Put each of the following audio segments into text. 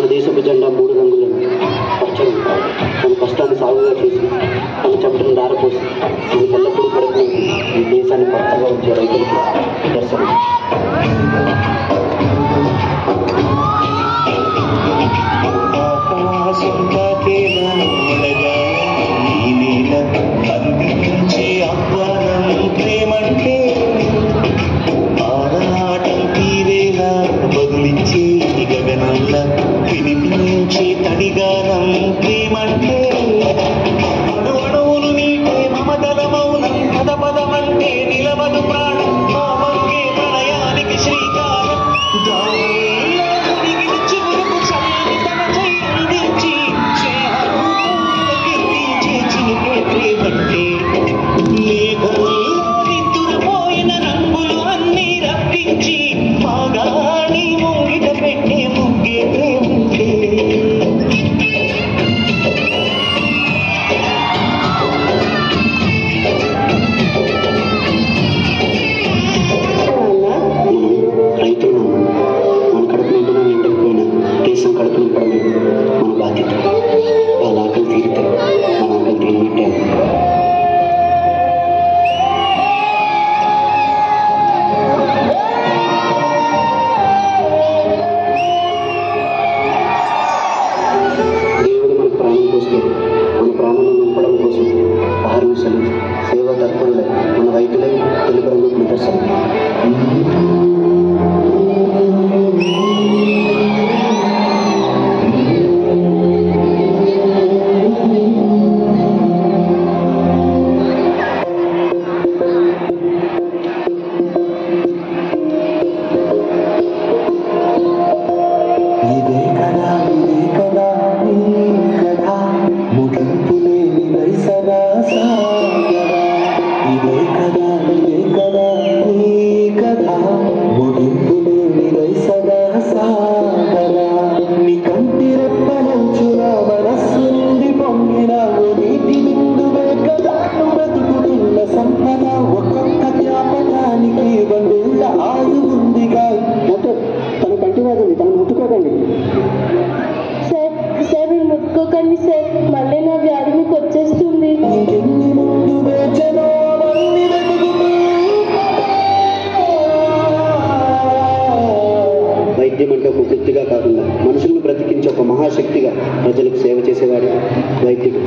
దేశపు జెండా మూడు రంగులను పచ్చని తన కష్టాన్ని సాగుగా చేసి తన చెమటను దారపోసి ఇది ఎల్లప్పుడూ కడుపు ఈ దేశాన్ని పచ్చగా ఉంచే రైతులకు దర్శనం ఆకాశం తాకేలా ఉండగా ఈ నేల అందించే ఆహ్వానం ప్రేమంటే ఆరాటం తీరేలా బదులిచ్చే గగనంలా వినిపించే తడిగానం ప్రేమంటే అణు అణువులు నీటే మమతల మౌనం పద పదమంటే నిలవదు ప్రాణం మా వంకే ప్రణయానికి శ్రీకారం దారిలో మునిగిన చిగురుకు చల్లని తన చేయి అందించి స్నేహాన్ని కీర్తించే చిలికే ప్రేమంటే మేఘంలో నిద్దురపోయిన రంగులు అన్నీ రప్పించి మాగాణి ముంగిట పెట్టే ముగ్గే ప్రేమంటే మనం రైతులు మన కడుపు నిండినా నిండకపోయినా దేశం కడుపు నింపడమే మన బాధ్యత వాళ్ళ ఆకలి తీరితే మన ఆకలి తీరినట్టే దేవుడు మన ప్రాణం కోసం మన ప్రాణాలను నింపడం కోసం ఆహారమిసలు సేవ తత్పరులే మన రైతులే తెలుగు రంగుకు నిదర్శనం ఇదే కదా ఇదే కదా నీ కథ ముగింపు లేనిదై సదా సాగరా ఇదే కదా ఇదే కదా నీ కథ ముగింపు లేనిదై సదా సాగరా నీ కంటి రెప్పలంచున మనస్సు నుండి పొంగిన ఓ నీటి నిండువే కదా నువ్వు బ్రతుకుతున్న సంపద ఒక్కొక్క జ్ఞాపకానికి వందేళ్ల ఆయు ఉందిగా డాక్టర్ తన కంటి వాదండి తను ముట్టుకోకండి సార్ సార్ మీరు ముట్టుకోకండి సార్ మళ్ళీ నా వ్యాధి మీకు వచ్చేస్తుంది ఇంకెన్ని ముందు వేచనో అవన్నీ వెతుకుతూ వైద్యం అంటే ఒక వృత్తిగా కాకుండా మనుషులను బ్రతికించే ఒక మహాశక్తిగా ప్రజలకు సేవ చేసేవాడు వైద్యుడు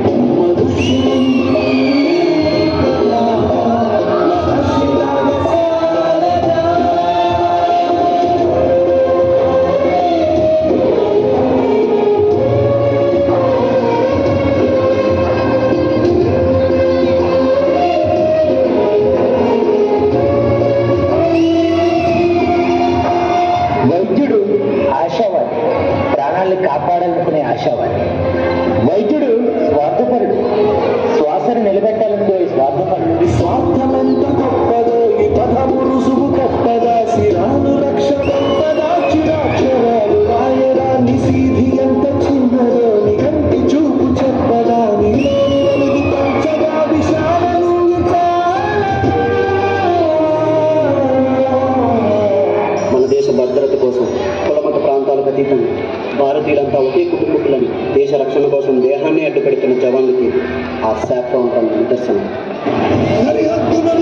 వైద్యుడు ఆశావాది ప్రాణాలను కాపాడాలనుకునే ఆశావాది వైద్యుడు స్వార్థపరుడు శ్వాసను నిలబెట్టాలనుకునే స్వార్థపరుడు స్వార్థమెంత గొప్పదో ఈ పదము రుసుము కప్పదా శిరాను రక్ష గొప్పదా చిరాక్షరాలు రాయరా నిసీధి ఎంత చిన్నదో నీ కంటి చూపు చెప్పదా నీలో వెలుగు పంచగా విశాలను మన దేశ భద్రత కోసం కులమత ప్రాంతాలకు అతీతంగా భారతీయులంతా ఒకే కుటుంబకులని దేశ రక్షణ కోసం దేహాన్ని అడ్డుపెడుతున్న జవాన్లకి ఆ శాఫ్రాన్ తన నిదర్శనం సరిహద్దులను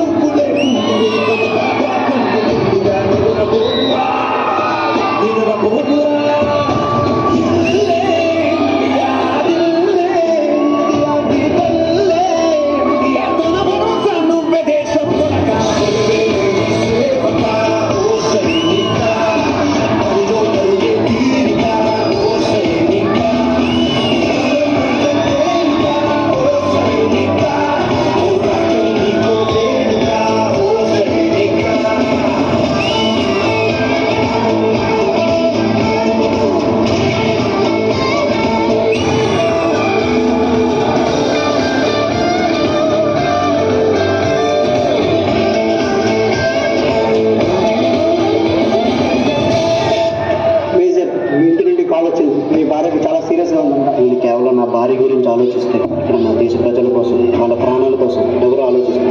మేజర్ మీ ఇంటి నుండి కాల్ వచ్చింది మీ భార్యకి చాలా సీరియస్గా ఉందంట నేను కేవలం నా భార్య గురించి ఆలోచిస్తే ఇక్కడ నా దేశ ప్రజల కోసం వాళ్ళ ప్రాణాల కోసం ఎవరు ఆలోచిస్తారు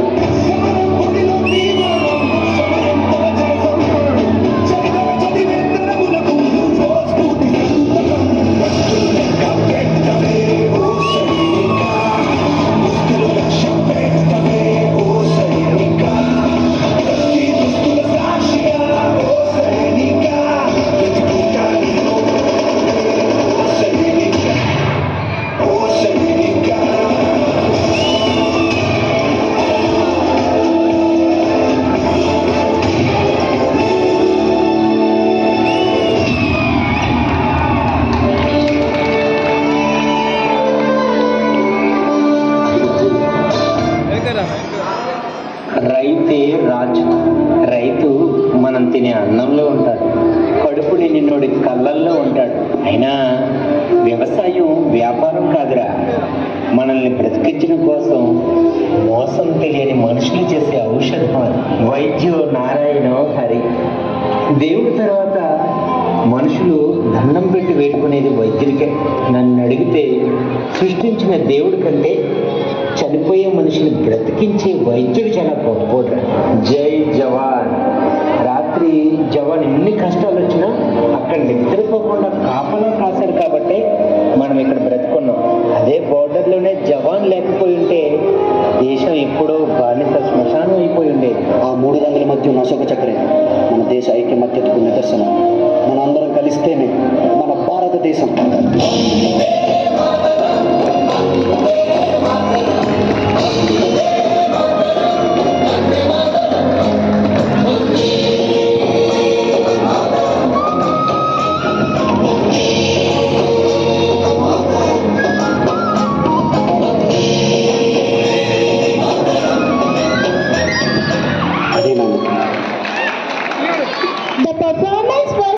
ఆ ఉన్నోడి కళ్ళల్లో ఉంటాడు అయినా వ్యవసాయం వ్యాపారం కాదురా మనల్ని బ్రతికించడం కోసం మోసం తెలియని మనుషులు చేసే ఔషధం అది వైద్యో నారాయణ హరి దేవుడి తర్వాత మనుషులు దండం పెట్టి వేడుకునేది వైద్యుడికే నన్ను అడిగితే సృష్టించిన దేవుడి కంటే చనిపోయే మనిషిని బ్రతికించే వైద్యుడు చాలా గొప్పోడు జై జవాన్ రాత్రి జవాన్ ఎన్ని కష్టాలు వచ్చినా అక్కడ నిద్రపోకుండా కాపలా కాశారు కాబట్టే మనం ఇక్కడ బ్రతుకున్నాం అదే బోర్డర్లోనే జవాన్ లేకపోయి ఉంటే దేశం ఎప్పుడో బానిస శ్మశానం అయిపోయి ఉండేది ఆ మూడు రంగుల మధ్య ఉన్న అశోక చక్రే మన దేశ ఐక్యమత్యతకు నిదర్శనం